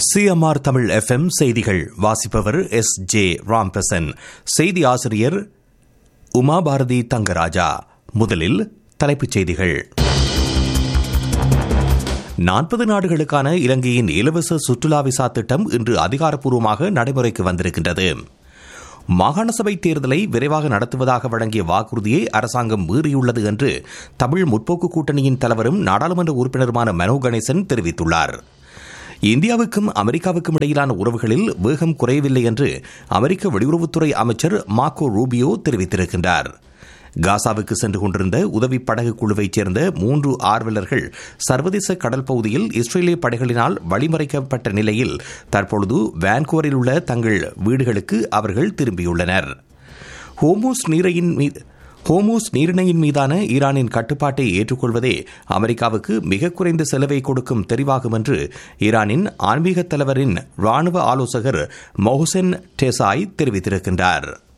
CMR Tamil FM செய்திகள் வாசிப்பவர் S J Ramprasan செய்தி ஆசிரியர் உமாபாரதி தங்கராஜா முதலில் தலைப்புச் செய்திகள் நாற்பது நாடுகளுக்கான இலங்கையின் இலவச சுற்றுலா விசா திட்டம் இன்று அதிகாரப்பூர்வமாக நடைமுறைக்கு வந்திருக்கின்றது மாகாண சபை தேர்தலை விரைவாக நடத்துவதாக வழங்கிய வாக்குறுதியை அரசாங்கம் மீறியுள்ளது என்று தமிழ் முற்போக்கு கூட்டணியின் தலைவரும் நாடாளுமன்ற உறுப்பினருமான மனோ கணேசன் தெரிவித்துள்ளார் இந்தியாவுக்கும் அமெரிக்காவுக்கும் இடையிலான உறவுகளில் வேகம் குறையவில்லை என்று அமெரிக்க வெளியுறவுத்துறை அமைச்சர் மார்க்கோ ரூபியோ தெரிவித்திருக்கின்றார் காசாவுக்கு சென்று கொண்டிருந்த உதவி படகு குழுவைச் சேர்ந்த மூன்று ஆர்வலர்கள் சர்வதேச கடல் பகுதியில் இஸ்ரேலிய படைகளினால் வழிமறைக்கப்பட்ட நிலையில் தற்பொழுது வான்கூவரில் உள்ள தங்கள் வீடுகளுக்கு அவர்கள் திரும்பியுள்ளனர் ஹோமோஸ் நீரையின் மீது ஹோமோஸ் நீரிணையின் மீதான ஈரானின் கட்டுப்பாட்டை ஏற்றுக்கொள்வதே அமெரிக்காவுக்கு மிக குறைந்த செலவை கொடுக்கும் தெரிவாகும் என்று ஈரானின் ஆன்மீக தலைவரின் ராணுவ ஆலோசகர் மொஹசென் டெசாய் தெரிவித்திருக்கின்றார்